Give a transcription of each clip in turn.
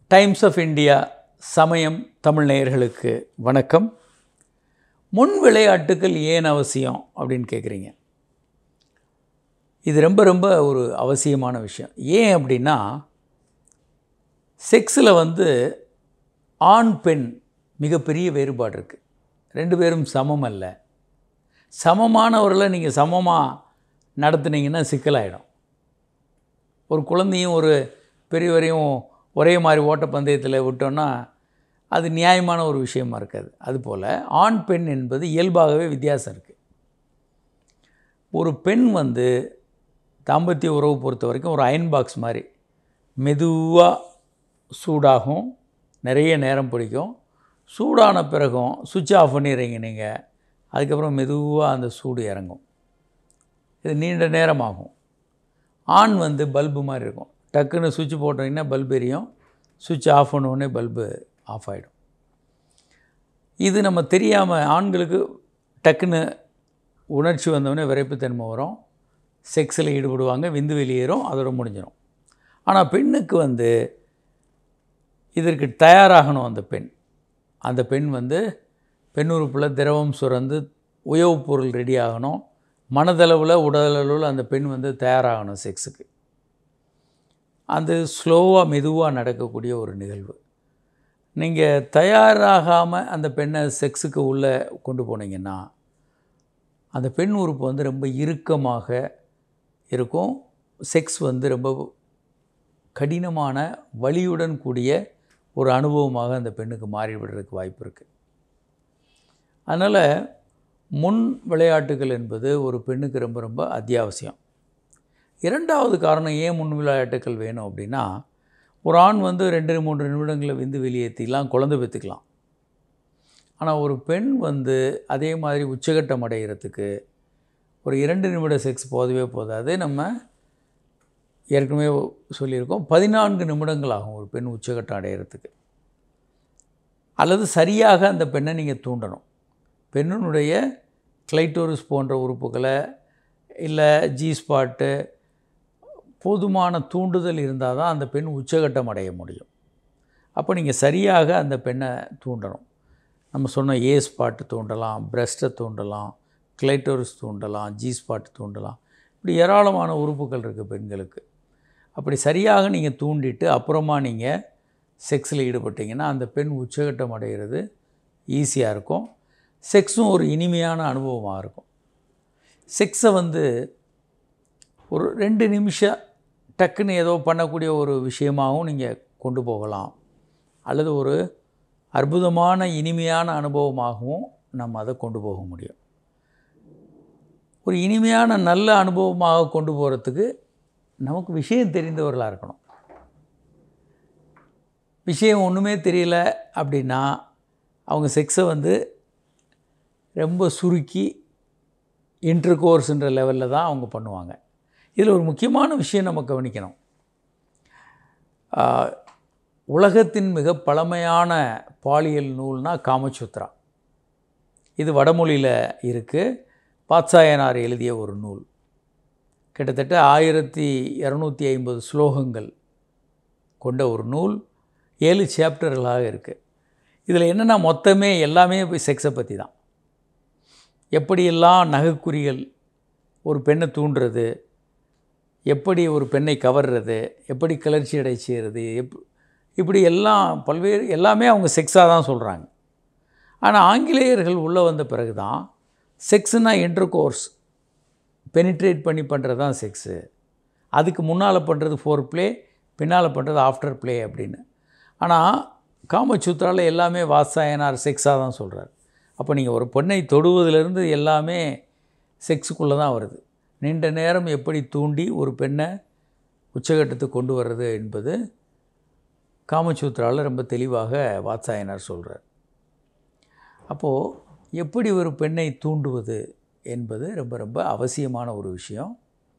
times of India சமயம் தமிழ் நேயர்களுக்கு வணக்கம் முன் விளையாட்டுகள் ஏன் அவசியம் அப்படின்னு கேட்குறீங்க இது ரொம்ப ரொம்ப ஒரு அவசியமான விஷயம் ஏன் அப்படின்னா செக்ஸில் வந்து ஆண் பெண் மிகப்பெரிய வேறுபாடு இருக்குது ரெண்டு பேரும் சமம் அல்ல சமமானவர்களை நீங்கள் சமமாக நடத்துனீங்கன்னா சிக்கலாயிடும் ஒரு குழந்தையும் ஒரு பெரியவரையும் ஒரே மாதிரி ஓட்டப்பந்தயத்தில் விட்டோன்னா அது நியாயமான ஒரு விஷயமா இருக்காது அதுபோல் ஆண் பெண் என்பது இயல்பாகவே வித்தியாசம் இருக்குது ஒரு பெண் வந்து தாம்பத்திய உறவு பொறுத்த வரைக்கும் ஒரு அயன் பாக்ஸ் மாதிரி மெதுவாக சூடாகும் நிறைய நேரம் பிடிக்கும் சூடான பிறகும் சுவிட்ச் ஆஃப் பண்ணிடுறீங்க நீங்கள் அதுக்கப்புறம் மெதுவாக அந்த சூடு இறங்கும் இது நீண்ட நேரம் ஆகும் ஆண் வந்து பல்பு மாதிரி இருக்கும் டக்குன்னு சுவிட்ச் போட்டிங்கன்னா பல்பு எரியும் சுவிட்ச் ஆஃப் பண்ண உடனே பல்பு ஆஃப் ஆகிடும் இது நம்ம தெரியாமல் ஆண்களுக்கு டக்குன்னு உணர்ச்சி வந்தவுடனே விரைப்புத்தன்மை வரும் செக்ஸில் ஈடுபடுவாங்க விந்து வெளியேறும் அதோட முடிஞ்சிடும் ஆனால் பெண்ணுக்கு வந்து இதற்கு தயாராகணும் அந்த பெண் அந்த பெண் வந்து பெண் உறுப்பில் திரவம் சுரந்து உயவுப் பொருள் ரெடி ஆகணும் மனதளவில் உடலளவில் அந்த பெண் வந்து தயாராகணும் செக்ஸுக்கு அது ஸ்லோவாக மெதுவாக நடக்கக்கூடிய ஒரு நிகழ்வு நீங்கள் தயாராகாமல் அந்த பெண்ணை செக்ஸுக்கு உள்ளே கொண்டு போனீங்கன்னா அந்த பெண் உறுப்பு வந்து ரொம்ப இறுக்கமாக இருக்கும் செக்ஸ் வந்து ரொம்ப கடினமான வலியுடன் கூடிய ஒரு அனுபவமாக அந்த பெண்ணுக்கு மாறிவிடுறதுக்கு வாய்ப்பு இருக்குது அதனால் முன் விளையாட்டுகள் என்பது ஒரு பெண்ணுக்கு ரொம்ப ரொம்ப அத்தியாவசியம் இரண்டாவது காரணம் ஏன் முன் விளையாட்டுகள் வேணும் அப்படின்னா ஒரு ஆண் வந்து ரெண்டு மூன்று நிமிடங்களை விந்து வெளியேற்றிலாம் குழந்தை பெற்றுக்கலாம் ஆனால் ஒரு பெண் வந்து அதே மாதிரி உச்சகட்டம் அடைகிறதுக்கு ஒரு இரண்டு நிமிட செக்ஸ் போதவே போதாது நம்ம ஏற்கனவே சொல்லியிருக்கோம் பதினான்கு நிமிடங்கள் ஆகும் ஒரு பெண் உச்சகட்டம் அடைகிறதுக்கு அல்லது சரியாக அந்த பெண்ணை நீங்கள் தூண்டணும் பெண்ணினுடைய கிளைட்டோரிஸ் போன்ற உறுப்புகளை இல்லை ஜி ஸ்பாட்டு போதுமான தூண்டுதல் இருந்தால் தான் அந்த பெண் உச்சகட்டம் அடைய முடியும் அப்போ நீங்கள் சரியாக அந்த பெண்ணை தூண்டணும் நம்ம சொன்ன ஏ ஸ்பாட்டு தூண்டலாம் பிரஸ்ட்டை தூண்டலாம் கிளைட்டோரிஸ் தூண்டலாம் ஜி ஸ்பாட் தூண்டலாம் இப்படி ஏராளமான உறுப்புகள் இருக்குது பெண்களுக்கு அப்படி சரியாக நீங்கள் தூண்டிட்டு அப்புறமா நீங்கள் செக்ஸில் ஈடுபட்டிங்கன்னா அந்த பெண் உச்சகட்டம் அடைகிறது ஈஸியாக இருக்கும் செக்ஸும் ஒரு இனிமையான அனுபவமாக இருக்கும் செக்ஸை வந்து ஒரு ரெண்டு நிமிஷம் டக்குன்னு ஏதோ பண்ணக்கூடிய ஒரு விஷயமாகவும் நீங்கள் கொண்டு போகலாம் அல்லது ஒரு அற்புதமான இனிமையான அனுபவமாகவும் நம்ம அதை கொண்டு போக முடியும் ஒரு இனிமையான நல்ல அனுபவமாக கொண்டு போகிறதுக்கு நமக்கு விஷயம் தெரிந்தவர்களாக இருக்கணும் விஷயம் ஒன்றுமே தெரியல அப்படின்னா அவங்க செக்ஸை வந்து ரொம்ப சுருக்கி இன்டர் கோர்ஸுன்ற லெவலில் தான் அவங்க பண்ணுவாங்க இதில் ஒரு முக்கியமான விஷயம் நம்ம கவனிக்கணும் உலகத்தின் மிக பழமையான பாலியல் நூல்னால் காமசூத்ரா இது வடமொழியில் இருக்குது பாத்சாயனார் எழுதிய ஒரு நூல் கிட்டத்தட்ட ஆயிரத்தி இரநூத்தி ஐம்பது ஸ்லோகங்கள் கொண்ட ஒரு நூல் ஏழு சாப்டர்களாக இருக்குது இதில் என்னென்னா மொத்தமே எல்லாமே செக்ஸை பற்றி தான் எப்படியெல்லாம் நகைக்குறிகள் ஒரு பெண்ணை தூண்டுறது எப்படி ஒரு பெண்ணை கவர்றது எப்படி கிளர்ச்சி அடை செய்கிறது எப் இப்படி எல்லாம் பல்வேறு எல்லாமே அவங்க செக்ஸாக தான் சொல்கிறாங்க ஆனால் ஆங்கிலேயர்கள் உள்ளே வந்த பிறகு தான் செக்ஸுனால் இன்டர் கோர்ஸ் பெனிட்ரேட் பண்ணி பண்ணுறது தான் செக்ஸு அதுக்கு முன்னால் பண்ணுறது ஃபோர் ப்ளே பின்னால் பண்ணுறது ஆஃப்டர் ப்ளே அப்படின்னு ஆனால் காமசூத்ராவில் எல்லாமே வாசாயனார் செக்ஸாக தான் சொல்கிறார் அப்போ நீங்கள் ஒரு பெண்ணை தொடுவதிலிருந்து எல்லாமே செக்ஸுக்குள்ளே தான் வருது நீண்ட நேரம் எப்படி தூண்டி ஒரு பெண்ணை உச்சகட்டத்துக்கு கொண்டு வர்றது என்பது காமசூத்ராவில் ரொம்ப தெளிவாக வாத்சாயனார் சொல்கிறார் அப்போது எப்படி ஒரு பெண்ணை தூண்டுவது என்பது ரொம்ப ரொம்ப அவசியமான ஒரு விஷயம்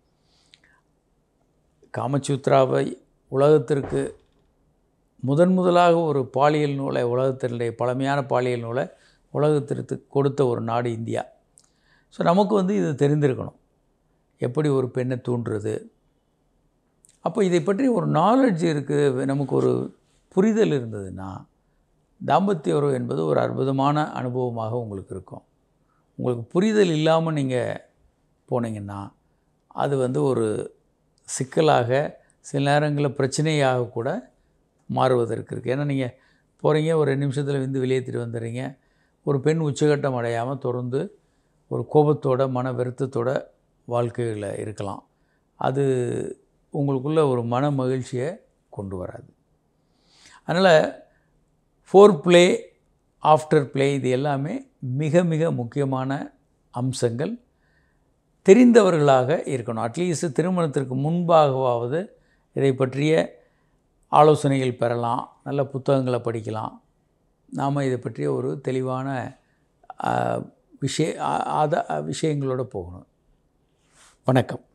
காமசூத்ராவை உலகத்திற்கு முதன் முதலாக ஒரு பாலியல் நூலை உலகத்தினுடைய பழமையான பாலியல் நூலை உலகத்திற்கு கொடுத்த ஒரு நாடு இந்தியா ஸோ நமக்கு வந்து இது தெரிந்திருக்கணும் எப்படி ஒரு பெண்ணை தூண்டுறது அப்போ இதை பற்றி ஒரு நாலேஜ் இருக்குது நமக்கு ஒரு புரிதல் இருந்ததுன்னா தாம்பத்திய உறவு என்பது ஒரு அற்புதமான அனுபவமாக உங்களுக்கு இருக்கும் உங்களுக்கு புரிதல் இல்லாமல் நீங்கள் போனீங்கன்னா அது வந்து ஒரு சிக்கலாக சில நேரங்களில் பிரச்சனையாக கூட மாறுவதற்கு இருக்குது ஏன்னா நீங்கள் போகிறீங்க ஒரு ரெண்டு நிமிஷத்தில் வந்து வெளியேற்றிட்டு வந்துடுறீங்க ஒரு பெண் உச்சகட்டம் அடையாமல் தொடர்ந்து ஒரு கோபத்தோட மன வருத்தத்தோட வாழ்க்கையில் இருக்கலாம் அது உங்களுக்குள்ள ஒரு மன மகிழ்ச்சியை கொண்டு வராது அதனால் ஃபோர் ப்ளே ஆஃப்டர் ப்ளே இது எல்லாமே மிக மிக முக்கியமான அம்சங்கள் தெரிந்தவர்களாக இருக்கணும் அட்லீஸ்ட் திருமணத்திற்கு முன்பாகவாவது இதை பற்றிய ஆலோசனைகள் பெறலாம் நல்ல புத்தகங்களை படிக்கலாம் நாம் இதை பற்றிய ஒரு தெளிவான ஆ, விஷய ஆ- ஆத விஷயங்களோட போகணும் வணக்கம்